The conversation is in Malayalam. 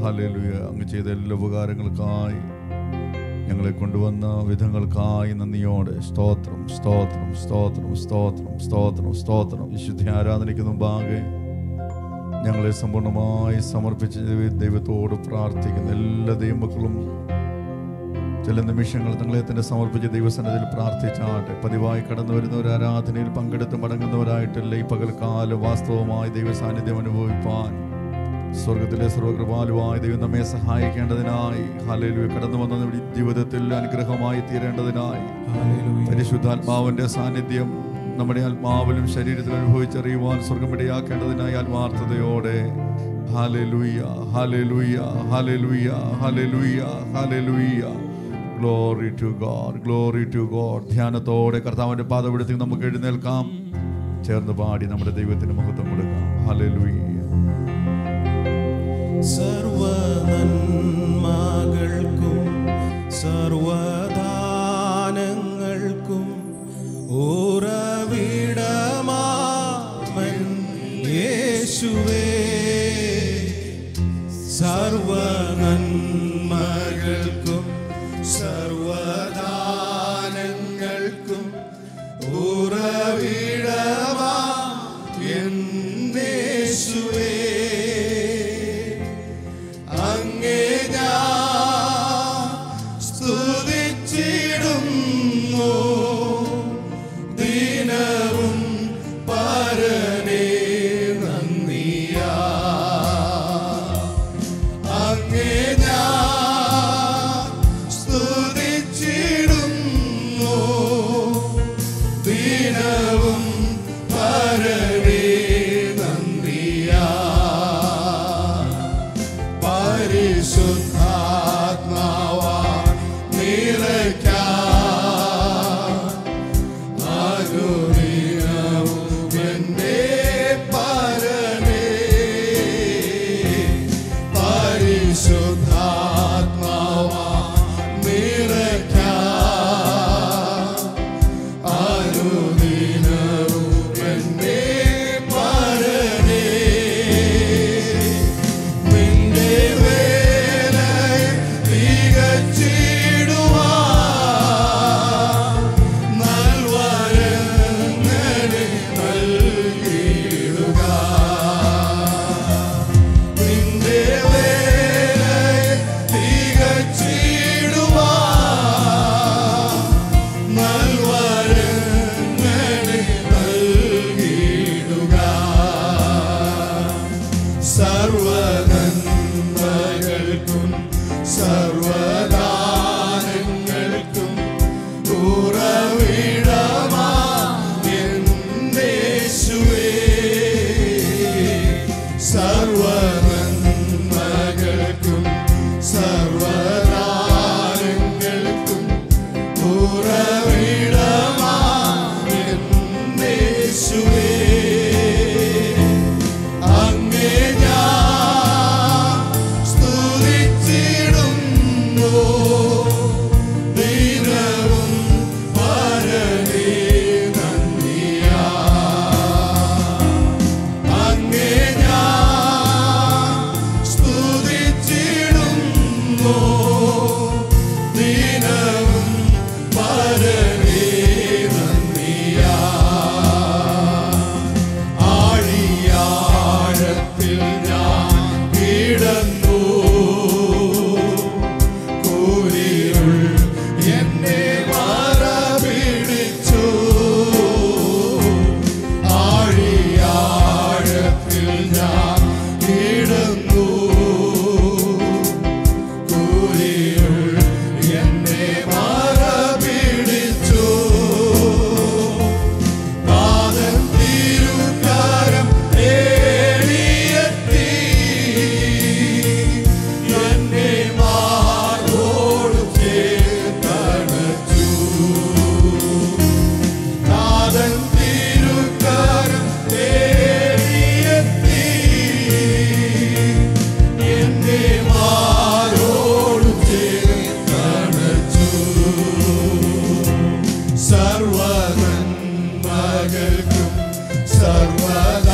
ഹല്ലേലൂയ അങ്ങ് ചെയ്ത എല്ലാ ഉപകാരങ്ങൾക്കായി ഞങ്ങളെ കൊണ്ടുവന്ന വിധങ്ങൾക്കായി നന്ദിയോടെ സ്തോത്രം സ്തോത്രം സ്തോത്രം സ്തോത്രം സ്തോത്രം സ്തോത്രം വിശുദ്ധ ആരാധനയ്ക്ക് മുമ്പാകെ ഞങ്ങളെ സമ്പൂർണ്ണമായി സമർപ്പിച്ച് ദൈവ- ദൈവത്തോട് പ്രാർത്ഥിക്കുന്ന എല്ലാ ദൈവമക്കളും ചില നിമിഷങ്ങൾ തങ്ങളെ തന്നെ സമർപ്പിച്ച് ദൈവസന്നതിൽ പ്രാർത്ഥിച്ചാട്ടെ പതിവായി കടന്നു വരുന്ന ഒരു ആരാധനയിൽ പങ്കെടുത്ത് മടങ്ങുന്നവരായിട്ടല്ല ഈ പകൽക്കാലം വാസ്തവമായി ദൈവ സാന്നിധ്യം അനുഭവിപ്പാൻ സ്വർഗത്തിലെ സർവകൃപാലുവായി ദൈവം നമ്മെ സഹായിക്കേണ്ടതിനായി ഹാലയിലൂയ കടന്നു വന്ന നമ്മുടെ ജീവിതത്തിൽ അനുഗ്രഹമായി തീരേണ്ടതിനായി പരിശുദ്ധാത്മാവിന്റെ സാന്നിധ്യം നമ്മുടെ ആത്മാവിലും ശരീരത്തിലും അനുഭവിച്ചറിയുവാൻ സ്വർഗമിടയാക്കേണ്ടതിനായി ആത്മാർത്ഥതയോടെ ഹാലലുയ്യ hallelujah hallelujah hallelujah hallelujah glory to God glory to God ധ്യാനത്തോടെ കർത്താവിന്റെ പാദപിടുത്തിൽ നമുക്ക് എഴുന്നേൽക്കാം ചേർന്ന് പാടി നമ്മുടെ ദൈവത്തിന് മഹത്വം കൊടുക്കാം ഹാലലുയ്യ സർവനന്മകൾക്കും സർവദാനങ്ങൾക്കും ഉറവിടമാമൻ യേശുവേ സർവനന്മകൾക്കും സർവദാനങ്ങൾക്കും ഉറവിടമാ എന്നേശുവേ അങ്ങേ ഞാൻ സ്തുതിച്ചിടുന്നു ദിനവും പരനേ നന്ദിയാ അങ്ങേ ഞാൻ സ്തുതിച്ചിടുന്നു ദിനവും പരനേ നന്ദിയാ പരിശുദ്ധാത്മാവാ നിറയ്ക്കാൻ അനുദിനവും എന്നെ പരനേ പരിശുദ്ധാത്മാവാ നിറയ്ക്കാൻ അനുദിനവും എന്നെ പരനേ നിന്റെ വേലയെ തികച്ചിടുവാൻ നൽവരങ്ങളെ നൽകിയിടുക. നിന്റെ വേലയെ തികച്ചിടുവാൻ നൽവരങ്ങളെ നൽകിയിടുക. സർവനന്മകൾക്കും സർവദാനങ്ങൾക്കും ഉറവിടമാ എന്നേശുവേ സർവനന്മകൾക്കും സർവദാനങ്ങൾക്കും ഉറവിടമാ എന്നേശുവേ അങ്ങേ ഞാൻ സ്തുതിച്ചിടുന്നു ദിനവും പരനേ നന്ദിയാ അങ്ങേ ഞാൻ സ്തുതിച്ചിടുന്നു ദിനവും പരനേ നന്ദിയാ ആഴിയാഴത്തിൽ ഞാൻ കിടന്നു കൂരിരുൾ എന്നെ മറപിടിച്ചു ആഴിയാഴത്തിൽ ഞാൻ കിടന്നു കൂരിരുൾ എന്നെ മറപിടിച്ചു പാദം തിരുക്കാരം തേടിയെത്തി എന്നെ മാറോട് ചേർത്തണച്ചു പാദം തിരുക്കാരം തേടിയെത്തി എന്നെ മാറോട് ചേർത്തണച്ചു സർവനന്മകൾക്കും സർവദാനങ്ങൾക്കും